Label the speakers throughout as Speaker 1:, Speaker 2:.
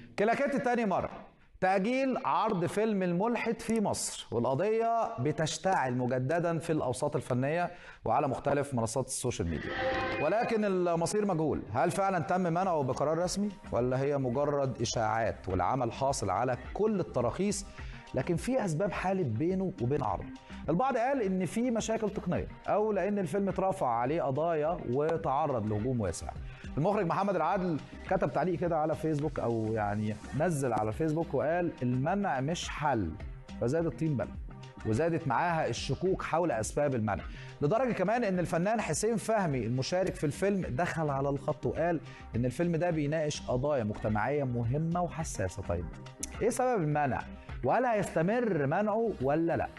Speaker 1: كلاكيت تاني مرة تأجيل عرض فيلم الملحد في مصر والقضية بتشتعل مجددا في الأوساط الفنية وعلى مختلف منصات السوشيال ميديا ولكن المصير مجهول هل فعلا تم منعه بقرار رسمي ولا هي مجرد إشاعات والعمل حاصل على كل التراخيص لكن في اسباب حاله بينه وبين عرضه البعض قال ان في مشاكل تقنيه او لان الفيلم اترفع عليه قضايا وتعرض لهجوم واسع المخرج محمد العدل كتب تعليق كده على فيسبوك او يعني نزل على فيسبوك وقال المنع مش حل فزاد الطين بلد وزادت معاها الشكوك حول اسباب المنع لدرجه كمان ان الفنان حسين فهمي المشارك في الفيلم دخل على الخط وقال ان الفيلم ده بيناقش قضايا مجتمعيه مهمه وحساسه طيب ايه سبب المنع وهل هيستمر منعه ولا لا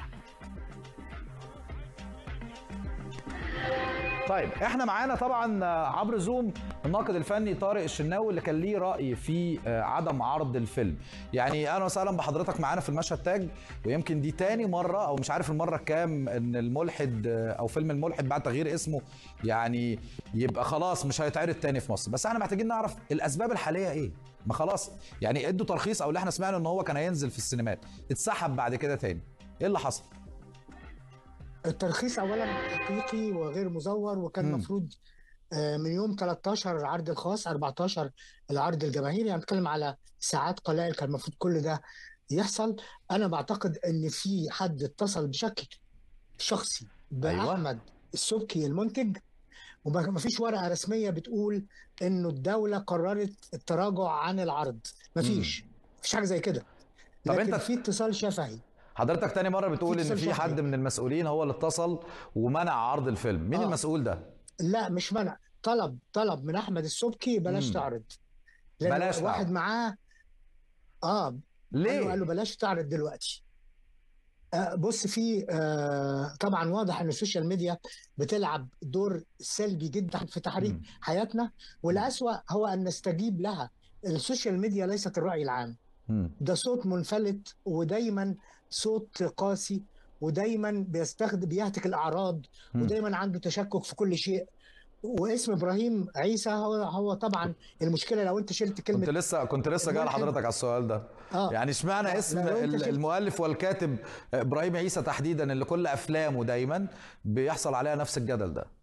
Speaker 1: طيب احنا معانا طبعا عبر زوم الناقد الفني طارق الشناوي اللي كان ليه راي في عدم عرض الفيلم يعني اهلا وسهلا بحضرتك معانا في المشهد تاج ويمكن دي تاني مره او مش عارف المره الكام ان الملحد او فيلم الملحد بعد تغيير اسمه يعني يبقى خلاص مش هيتعرض تاني في مصر بس احنا محتاجين نعرف الاسباب الحاليه ايه ما خلاص يعني ادوا ترخيص او اللي احنا سمعنا ان هو كان هينزل في السينمات اتسحب بعد كده تاني ايه اللي حصل
Speaker 2: الترخيص اولا حقيقي وغير مزور وكان المفروض من يوم 13 العرض الخاص 14 العرض الجماهيري يعني بنتكلم على ساعات قلائل كان المفروض كل ده يحصل انا بعتقد ان في حد اتصل بشكل شخصي باحمد أيوة. السبكي المنتج وما فيش ورقه رسميه بتقول انه الدوله قررت التراجع عن العرض ما فيش مفيش حاجه زي كده
Speaker 1: طب
Speaker 2: لكن
Speaker 1: انت
Speaker 2: في اتصال شفهي
Speaker 1: حضرتك تاني مره بتقول ان في حد من المسؤولين هو اللي اتصل ومنع عرض الفيلم مين آه. المسؤول ده
Speaker 2: لا مش منع طلب طلب من احمد السبكي بلاش مم. تعرض
Speaker 1: بلاش
Speaker 2: واحد
Speaker 1: تعرض.
Speaker 2: معاه اه
Speaker 1: ليه
Speaker 2: قال له, قال له بلاش تعرض دلوقتي آه بص في آه طبعا واضح ان السوشيال ميديا بتلعب دور سلبي جدا في تحريك
Speaker 1: مم.
Speaker 2: حياتنا والاسوا هو ان نستجيب لها السوشيال ميديا ليست الراي العام
Speaker 1: مم.
Speaker 2: ده صوت منفلت ودايما صوت قاسي ودايما بيستخدم بيهتك الاعراض
Speaker 1: مم.
Speaker 2: ودايما عنده تشكك في كل شيء واسم ابراهيم عيسى هو هو طبعا المشكله لو انت شلت كلمه
Speaker 1: كنت لسه كنت لسه جاي
Speaker 2: الملحد.
Speaker 1: لحضرتك على السؤال ده
Speaker 2: آه.
Speaker 1: يعني اشمعنى
Speaker 2: لا،
Speaker 1: اسم
Speaker 2: لو أنت
Speaker 1: ال-
Speaker 2: شلت-
Speaker 1: المؤلف والكاتب ابراهيم عيسى تحديدا اللي كل افلامه دايما بيحصل عليها نفس الجدل ده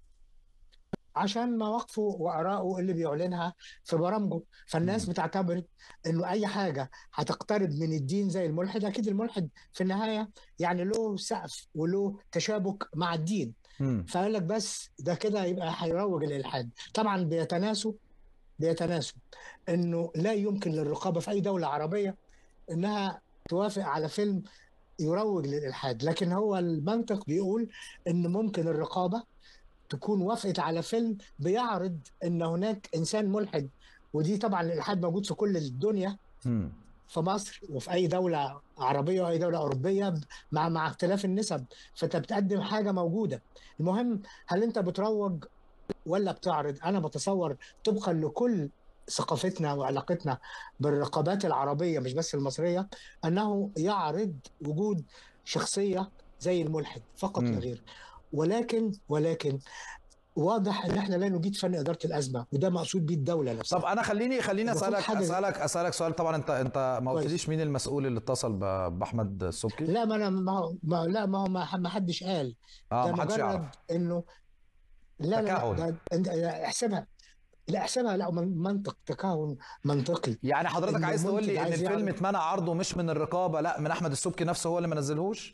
Speaker 2: عشان مواقفه وارائه اللي بيعلنها في برامجه فالناس بتعتبر انه اي حاجه هتقترب من الدين زي الملحد اكيد الملحد في النهايه يعني له سقف وله تشابك مع الدين
Speaker 1: مم.
Speaker 2: فقال لك بس ده كده يبقى هيروج الالحاد طبعا بيتناسوا بيتناسوا انه لا يمكن للرقابه في اي دوله عربيه انها توافق على فيلم يروج للالحاد لكن هو المنطق بيقول ان ممكن الرقابه تكون وافقت على فيلم بيعرض ان هناك انسان ملحد ودي طبعا الالحاد موجود في كل الدنيا
Speaker 1: مم.
Speaker 2: في مصر وفي اي دوله عربيه واي دوله اوروبيه مع مع اختلاف النسب فانت بتقدم حاجه موجوده المهم هل انت بتروج ولا بتعرض انا بتصور طبقا لكل ثقافتنا وعلاقتنا بالرقابات العربيه مش بس المصريه انه يعرض وجود شخصيه زي الملحد فقط
Speaker 1: مم.
Speaker 2: لا غير ولكن ولكن واضح ان احنا لا نجيد فن اداره الازمه وده مقصود بيه الدوله نفسها
Speaker 1: طب انا خليني خليني
Speaker 2: المفروض
Speaker 1: اسالك
Speaker 2: حاجة-
Speaker 1: اسالك اسالك سؤال طبعا انت انت ما
Speaker 2: كويس.
Speaker 1: قلتليش مين المسؤول اللي اتصل ب- باحمد السبكي
Speaker 2: لا ما انا ما هو ما لا ما هو ما ما حدش قال
Speaker 1: اه
Speaker 2: ده
Speaker 1: ما حدش
Speaker 2: مجرد
Speaker 1: يعرف
Speaker 2: انه لا لا
Speaker 1: تكهن.
Speaker 2: لا ده انت احسبها لا احسبها لا من- منطق تكهن منطقي
Speaker 1: يعني حضرتك
Speaker 2: إن
Speaker 1: عايز تقول لي
Speaker 2: المنتج
Speaker 1: ان
Speaker 2: عايز
Speaker 1: الفيلم
Speaker 2: يعرض-
Speaker 1: اتمنع عرضه مش من الرقابه لا من احمد السبكي نفسه هو اللي ما نزلهوش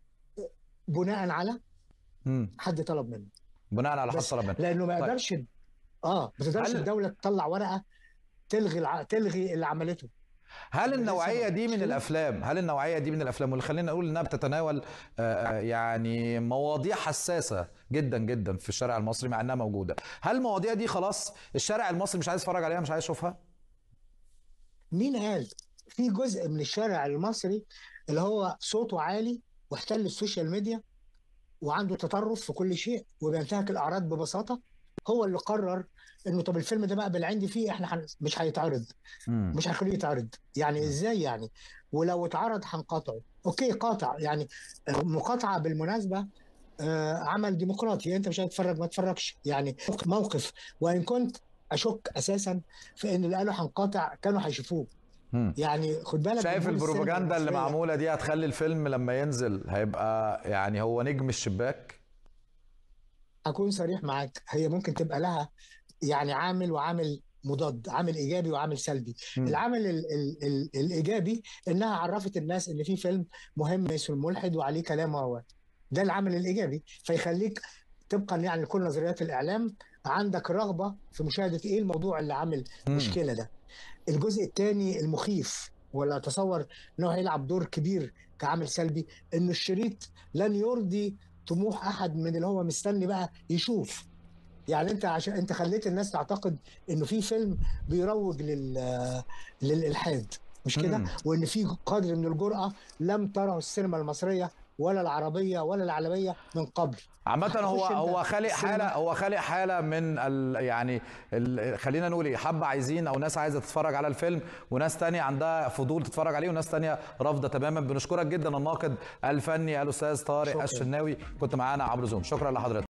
Speaker 2: بناء على
Speaker 1: امم
Speaker 2: حد طلب منه
Speaker 1: بناء على حد
Speaker 2: بس
Speaker 1: طلب منه
Speaker 2: لانه ما
Speaker 1: طيب.
Speaker 2: يقدرش اه ما تقدرش
Speaker 1: هل-
Speaker 2: الدوله تطلع ورقه تلغي الع... تلغي اللي عملته
Speaker 1: هل
Speaker 2: ده
Speaker 1: النوعيه
Speaker 2: سبب.
Speaker 1: دي من
Speaker 2: مش كده؟
Speaker 1: الافلام هل النوعيه دي من الافلام واللي خلينا نقول انها بتتناول آه، آه، يعني مواضيع حساسه جدا جدا في الشارع المصري مع انها موجوده هل المواضيع دي خلاص الشارع المصري مش عايز يتفرج عليها مش عايز يشوفها
Speaker 2: مين قال في جزء من الشارع المصري اللي هو صوته عالي واحتل السوشيال ميديا وعنده تطرف في كل شيء وبينتهك الاعراض ببساطه هو اللي قرر انه طب الفيلم ده بقى بالعندي فيه احنا حن... مش هيتعرض
Speaker 1: مم.
Speaker 2: مش هنخليه يتعرض يعني ازاي يعني ولو اتعرض هنقاطعه اوكي قاطع يعني مقاطعه بالمناسبه آه، عمل ديمقراطي انت مش هتتفرج ما تتفرجش يعني موقف وان كنت اشك اساسا في ان اللي قالوا هنقاطع كانوا هيشوفوه يعني خد بالك
Speaker 1: شايف
Speaker 2: جمهور السينما
Speaker 1: البروباجندا اللي
Speaker 2: المصرية-
Speaker 1: معموله دي هتخلي الفيلم لما ينزل هيبقى يعني هو نجم الشباك
Speaker 2: اكون صريح معاك هي ممكن تبقى لها يعني عامل وعامل مضاد عامل ايجابي وعامل سلبي
Speaker 1: مم.
Speaker 2: العامل ال ال ال الايجابي انها عرفت الناس ان في فيلم مهم اسمه الملحد وعليه كلام وهو ده العامل الايجابي فيخليك طبقا يعني لكل نظريات الاعلام عندك رغبه في مشاهده ايه الموضوع اللي عامل
Speaker 1: مم.
Speaker 2: مشكله ده الجزء الثاني المخيف ولا اتصور انه هيلعب دور كبير كعامل سلبي ان الشريط لن يرضي طموح احد من اللي هو مستني بقى يشوف يعني انت عشان انت خليت الناس تعتقد انه في فيلم بيروج لل للالحاد مش كده
Speaker 1: مم.
Speaker 2: وان في قدر من الجرأة لم تره السينما المصرية ولا العربية ولا العالمية من قبل
Speaker 1: عامة هو
Speaker 2: هتخش انت
Speaker 1: هو خالق
Speaker 2: السينما.
Speaker 1: حالة هو خالق حالة من ال يعني ال خلينا نقول ايه حبة عايزين او ناس عايزة تتفرج على الفيلم وناس تانية عندها فضول تتفرج عليه وناس تانية رافضة تماما بنشكرك جدا الناقد الفني الاستاذ طارق
Speaker 2: شكراً.
Speaker 1: الشناوي كنت معانا عبر زوم شكرا لحضرتك